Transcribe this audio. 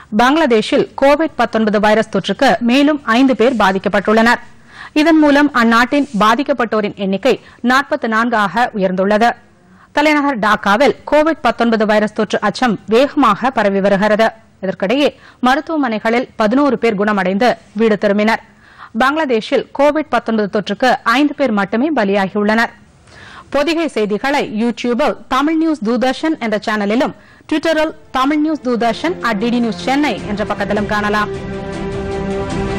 பங்களாதேஷில் Covid 19 virus தொற்றுக்கு மேலும் ஐந்து பேர் பாதிக்கப்பட்டுள்ளனர் இதன் மூலம் அந்நாட்டின் பாதிக்கப்பட்டோரின் எண்ணிக்கை 44 ஆக உயர்ந்துள்ளது தலைநகர் டாக்காவில் கோவிட் 19 வைரஸ் தொற்று அச்சம் வேகமாக பரவி வருகிறது இதற்கிடையே மருத்துவமனைகளில் 11 பேர் குணமடைந்து வீடு திரும்பினர் பங்களாதேஷில் கோவிட் 19 தொற்றுக்கு ஐந்து பேர் மட்டுமே பலியாகியுள்ளனர் பொதிகை செய்திகளை யூ டியூபில் தமிழ் நியூஸ் தூர்தர்ஷன் என்ற சேனலிலும் ட்விட்டரில் Tamil news Doordarshan at DD news Chennai என்ற பக்கத்திலும் காணலாம்